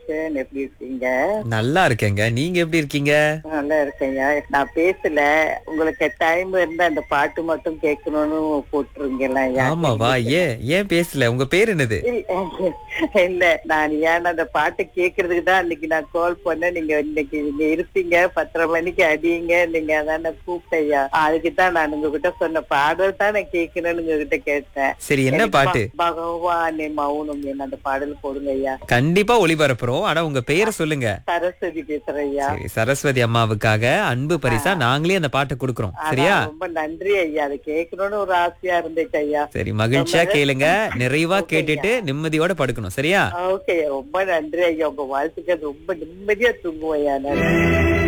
இருக்கேன் எப்படி இருக்கீங்க நல்லா இருக்கேங்க நீங்க எப்படி இருக்கீங்க நல்லா இருக்கேங்க நான் பேசல உங்களுக்கு டைம் இருந்தா அந்த பாட்டு மட்டும் கேட்கணும்னு போட்டுருங்கல்ல ஐயா. ஆமாவா ஏன் ஏன் பேசல உங்க பேர் என்னது இல்ல, இல்ல நான் ஏன்னா அந்த பாட்டு கேக்குறதுக்கு தான் இன்னைக்கு நான் கால் பண்ணேன் நீங்க இன்னைக்கு நீங்க இருப்பீங்க பத்தரை மணிக்கு அடியுங்க நீங்க அதான் நான் கூப்பிட்டையா அதுக்கு தான் நான் உங்ககிட்ட சொன்ன பாடல் தான் நான் கேட்கணும்னு உங்ககிட்ட கேட்டேன் சரி என்ன எனக்கு பாட்டு ப- பகவானே மௌனம் என்ன அந்த பாடல் போடுங்க ஐயா கண்டிப்பா ஒளிபரப்புறோம் ஆனா உங்க பெயரை சொல்லுங்க சரஸ்வதி பேசுறேன் ஐயா சரி சரஸ்வதி அம்மாவுக்காக அன்பு பரிசா நாங்களே அந்த பாட்டை கொடுக்கறோம் சரியா அதான் ரொம்ப நன்றி ஐயா அதை கேட்கணும்னு ஒரு ஆசையா இருந்துச்சு ஐயா சரி மகிழ்ச்சியா கேளுங்க நிறைவா Okay, கேட்டுட்டு நிம்மதியோட படுக்கணும் சரியா ஓகே ரொம்ப நன்றி ஐயா உங்க வாழ்த்துக்கள் ரொம்ப நிம்மதியா தூங்குவோம் ஐயா நான்